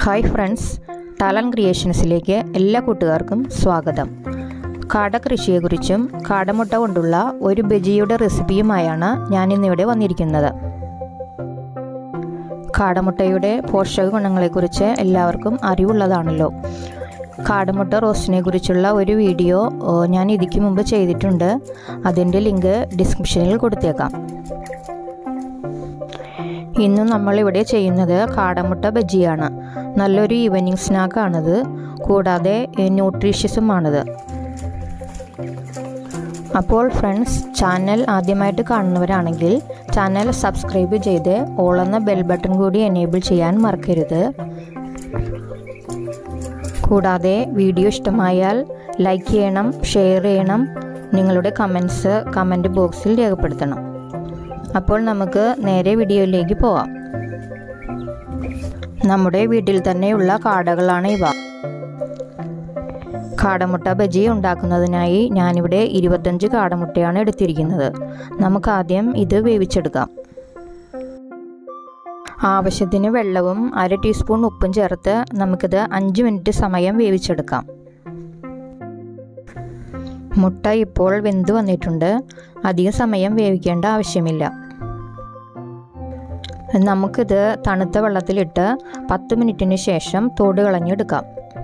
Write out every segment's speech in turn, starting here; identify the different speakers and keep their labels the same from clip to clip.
Speaker 1: hi friends ടാലൻ ക്രിയേഷൻസിലേക്ക് എല്ലാ കൂട്ടുകാർക്കും സ്വാഗതം കാട കൃഷിയെക്കുറിച്ചും കാടമുട്ട കൊണ്ടുള്ള ഒരു ബജിയുടെ റെസിപ്പിയുമായാണ് ഞാനിന്നിവിടെ വന്നിരിക്കുന്നത് കാടമുട്ടയുടെ പോഷക ഗുണങ്ങളെക്കുറിച്ച് എല്ലാവർക്കും അറിവുള്ളതാണല്ലോ കാടമുട്ട റോസ്റ്റിനെ കുറിച്ചുള്ള ഒരു വീഡിയോ ഓ, ഞാൻ ഇതിക്ക് മുമ്പ് ചെയ്തിട്ടുണ്ട് അതിൻ്റെ ലിങ്ക് ഡിസ്ക്രിപ്ഷനിൽ കൊടുത്തേക്കാം ഇന്ന് നമ്മളിവിടെ ചെയ്യുന്നത് കാടമുട്ട ബജിയാണ് നല്ലൊരു ഈവനിങ് സ്നാക്കാണിത് കൂടാതെ ന്യൂട്രീഷ്യസുമാണിത് അപ്പോൾ ഫ്രണ്ട്സ് ചാനൽ ആദ്യമായിട്ട് കാണുന്നവരാണെങ്കിൽ ചാനൽ സബ്സ്ക്രൈബ് ചെയ്ത് ഓൾ എന്ന ബെൽ ബട്ടൺ കൂടി എനേബിൾ ചെയ്യാൻ മറക്കരുത് കൂടാതെ വീഡിയോ ഇഷ്ടമായാൽ ലൈക്ക് ചെയ്യണം ഷെയർ ചെയ്യണം നിങ്ങളുടെ കമൻസ് കമൻറ്റ് ബോക്സിൽ രേഖപ്പെടുത്തണം അപ്പോൾ നമുക്ക് നേരെ വീഡിയോയിലേക്ക് പോവാം നമ്മുടെ വീട്ടിൽ തന്നെയുള്ള കാടകളാണ് ഇവ കാടമുട്ട ബജി ഉണ്ടാക്കുന്നതിനായി ഞാനിവിടെ ഇരുപത്തഞ്ച് കാടമുട്ടയാണ് എടുത്തിരിക്കുന്നത് നമുക്ക് ആദ്യം ഇത് വേവിച്ചെടുക്കാം ആവശ്യത്തിന് വെള്ളവും അര ടീസ്പൂൺ ഉപ്പും ചേർത്ത് നമുക്കിത് അഞ്ച് മിനിറ്റ് സമയം വേവിച്ചെടുക്കാം മുട്ട ഇപ്പോൾ വെന്ത് വന്നിട്ടുണ്ട് അധിക സമയം വേവിക്കേണ്ട ആവശ്യമില്ല നമുക്കിത് തണുത്ത വെള്ളത്തിലിട്ട് പത്ത് മിനിറ്റിന് ശേഷം തോട് കളഞ്ഞെടുക്കാം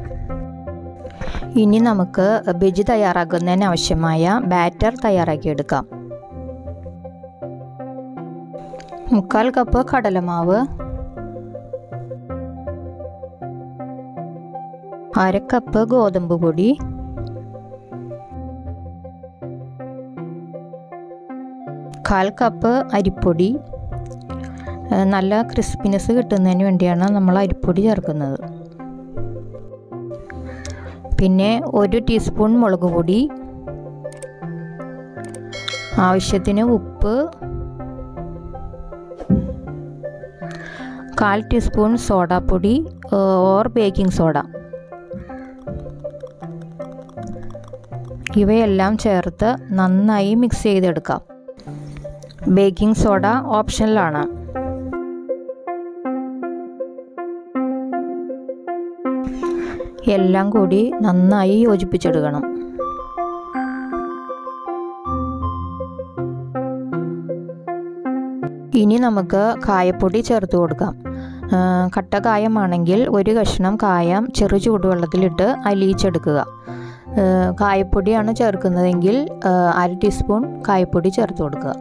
Speaker 1: ഇനി നമുക്ക് ബജി തയ്യാറാക്കുന്നതിന് ആവശ്യമായ ബാറ്റർ തയ്യാറാക്കിയെടുക്കാം മുക്കാൽ കപ്പ് കടലമാവ് അര കപ്പ് ഗോതമ്പ് പൊടി കാൽ കപ്പ് അരിപ്പൊടി നല്ല ക്രിസ്പിനെസ് കിട്ടുന്നതിന് വേണ്ടിയാണ് നമ്മൾ അരിപ്പൊടി ചേർക്കുന്നത് പിന്നെ ഒരു ടീസ്പൂൺ മുളക് പൊടി ആവശ്യത്തിന് ഉപ്പ് കാൽ ടീസ്പൂൺ സോഡാപ്പൊടി ഓർ ബേക്കിംഗ് സോഡ ഇവയെല്ലാം ചേർത്ത് നന്നായി മിക്സ് ചെയ്തെടുക്കാം ബേക്കിംഗ് സോഡ ഓപ്ഷനിലാണ് എല്ലാം കൂടി നന്നായി യോജിപ്പിച്ചെടുക്കണം ഇനി നമുക്ക് കായപ്പൊടി ചേർത്ത് കൊടുക്കാം കട്ട കായമാണെങ്കിൽ ഒരു കഷ്ണം കായം ചെറു ചൂടുവെള്ളത്തിലിട്ട് അലിയിച്ചെടുക്കുക കായപ്പൊടിയാണ് ചേർക്കുന്നതെങ്കിൽ അര ടീസ്പൂൺ കായപ്പൊടി ചേർത്ത് കൊടുക്കുക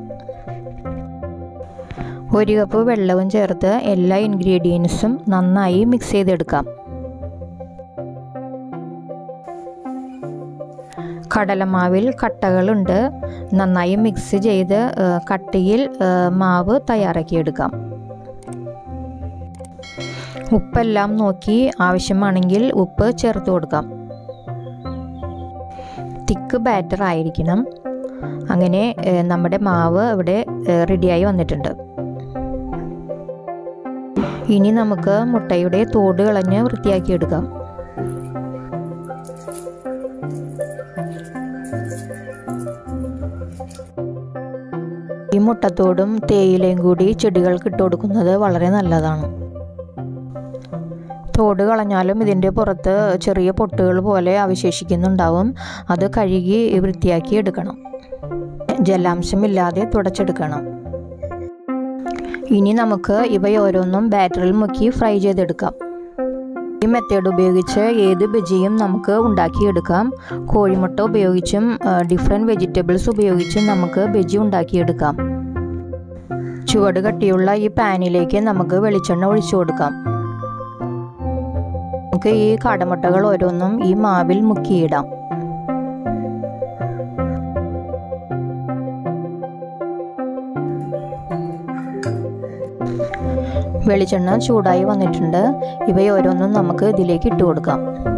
Speaker 1: ഒരു കപ്പ് വെള്ളവും ചേർത്ത് എല്ലാ ഇൻഗ്രീഡിയൻസും നന്നായി മിക്സ് ചെയ്തെടുക്കാം കടലമാവിൽ കട്ടകളുണ്ട് നന്നായി മിക്സ് ചെയ്ത് കട്ടിയിൽ മാവ് തയ്യാറാക്കിയെടുക്കാം ഉപ്പെല്ലാം നോക്കി ആവശ്യമാണെങ്കിൽ ഉപ്പ് ചേർത്ത് കൊടുക്കാം തിക്ക് ബാറ്റർ ആയിരിക്കണം അങ്ങനെ നമ്മുടെ മാവ് ഇവിടെ റെഡിയായി വന്നിട്ടുണ്ട് ഇനി നമുക്ക് മുട്ടയുടെ തോട് കളഞ്ഞ് വൃത്തിയാക്കിയെടുക്കാം ഈ മുട്ടത്തോടും തേയിലയും കൂടി ചെടികൾക്ക് ഇട്ട് കൊടുക്കുന്നത് വളരെ നല്ലതാണ് തോട് കളഞ്ഞാലും ഇതിൻ്റെ പുറത്ത് ചെറിയ പൊട്ടുകൾ പോലെ അവശേഷിക്കുന്നുണ്ടാവും അത് കഴുകി വൃത്തിയാക്കി എടുക്കണം ജലാംശമില്ലാതെ തുടച്ചെടുക്കണം ഇനി നമുക്ക് ഇവയോരോന്നും ബാറ്ററിൽ മുക്കി ഫ്രൈ ചെയ്തെടുക്കാം ഈ മെത്തേഡ് ഉപയോഗിച്ച് ഏത് ബജിയും നമുക്ക് ഉണ്ടാക്കിയെടുക്കാം കോഴിമുട്ട ഉപയോഗിച്ചും ഡിഫറെൻറ്റ് വെജിറ്റബിൾസ് ഉപയോഗിച്ചും നമുക്ക് ബജി ഉണ്ടാക്കിയെടുക്കാം ചുവട് കട്ടിയുള്ള ഈ പാനിലേക്ക് നമുക്ക് വെളിച്ചെണ്ണ ഒഴിച്ചു കൊടുക്കാം നമുക്ക് ഈ കാടമുട്ടകൾ ഓരോന്നും ഈ മാവിൽ മുക്കിയിടാം വെളിച്ചെണ്ണ ചൂടായി വന്നിട്ടുണ്ട് ഇവയോരോന്നും നമുക്ക് ഇതിലേക്ക് ഇട്ട് കൊടുക്കാം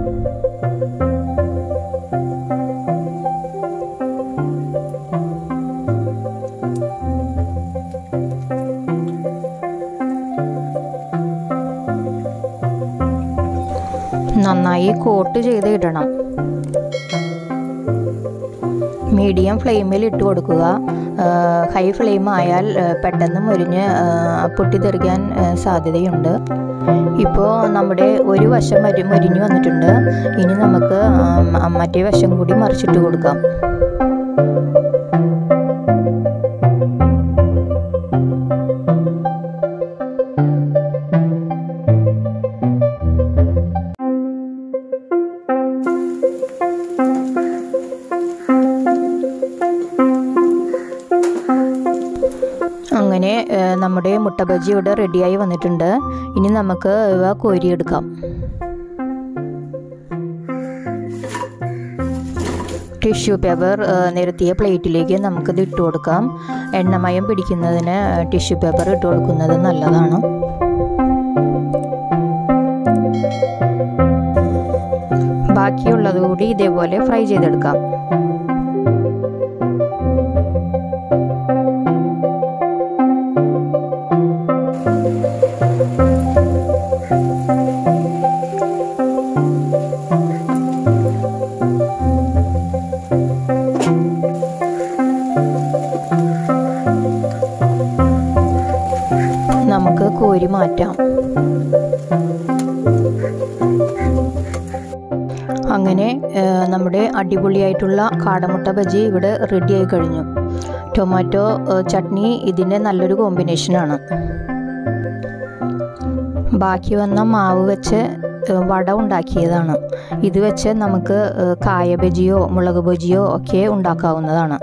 Speaker 1: നന്നായി കോട്ട് ചെയ്ത് ഇടണം മീഡിയം ഫ്ലെയിമിൽ ഇട്ട് കൊടുക്കുക ഹൈ ഫ്ലെയിം ആയാൽ ആ, പെട്ടെന്ന് മുരിഞ്ഞ് ആ, പൊട്ടിത്തെറിക്കാൻ ആ, സാധ്യതയുണ്ട് ഇപ്പോൾ നമ്മുടെ ഒരു വശം മരി മുരിഞ്ഞു വന്നിട്ടുണ്ട് ഇനി നമുക്ക് ആ, മറ്റേ വശം കൂടി മറിച്ചിട്ട് കൊടുക്കാം അങ്ങനെ ആ, നമ്മുടെ മുട്ട ബജി ഇവിടെ റെഡിയായി വന്നിട്ടുണ്ട് ഇനി നമുക്ക് ഇവ കോരിയെടുക്കാം ടിഷ്യൂ പേപ്പർ ആ, നിരത്തിയ പ്ലേറ്റിലേക്ക് നമുക്കിത് ഇട്ട് കൊടുക്കാം എണ്ണമയം പിടിക്കുന്നതിന് ടിഷ്യൂ പേപ്പർ ഇട്ട് കൊടുക്കുന്നത് നല്ലതാണ് ബാക്കിയുള്ളത് കൂടി ഇതേപോലെ ഫ്രൈ ചെയ്തെടുക്കാം നമുക്ക് കോരി മാറ്റാം അങ്ങനെ ആ, നമ്മുടെ അടിപൊളിയായിട്ടുള്ള കാടമുട്ട ബജി ഇവിടെ റെഡിയായി കഴിഞ്ഞു ടൊമാറ്റോ ആ, ചട്നി ഇതിൻ്റെ നല്ലൊരു കോമ്പിനേഷനാണ് ബാക്കി വന്ന മാവ് വെച്ച് ആ, വട ഉണ്ടാക്കിയതാണ് ഇത് വെച്ച് നമുക്ക് ആ, കായ ബജിയോ മുളക് ബജിയോ ഒക്കെ ഉണ്ടാക്കാവുന്നതാണ്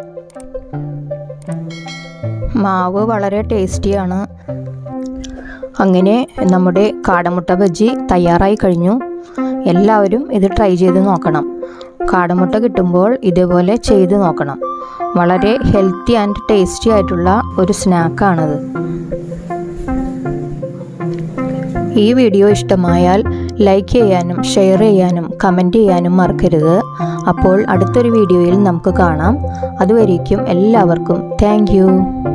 Speaker 1: മാവ് വളരെ ടേസ്റ്റിയാണ് അങ്ങനെ നമ്മുടെ കാടമുട്ട ബജ്ജി തയ്യാറായി കഴിഞ്ഞു എല്ലാവരും ഇത് ട്രൈ ചെയ്ത് നോക്കണം കാടമുട്ട കിട്ടുമ്പോൾ ഇതേപോലെ ചെയ്ത് നോക്കണം വളരെ ഹെൽത്തി ആൻഡ് ടേസ്റ്റി ആയിട്ടുള്ള ഒരു സ്നാക്കാണിത് ഈ വീഡിയോ ഇഷ്ടമായാൽ ലൈക്ക് ചെയ്യാനും ഷെയർ ചെയ്യാനും കമൻറ്റ് ചെയ്യാനും മറക്കരുത് അപ്പോൾ അടുത്തൊരു വീഡിയോയിൽ നമുക്ക് കാണാം അതുവരേക്കും എല്ലാവർക്കും താങ്ക്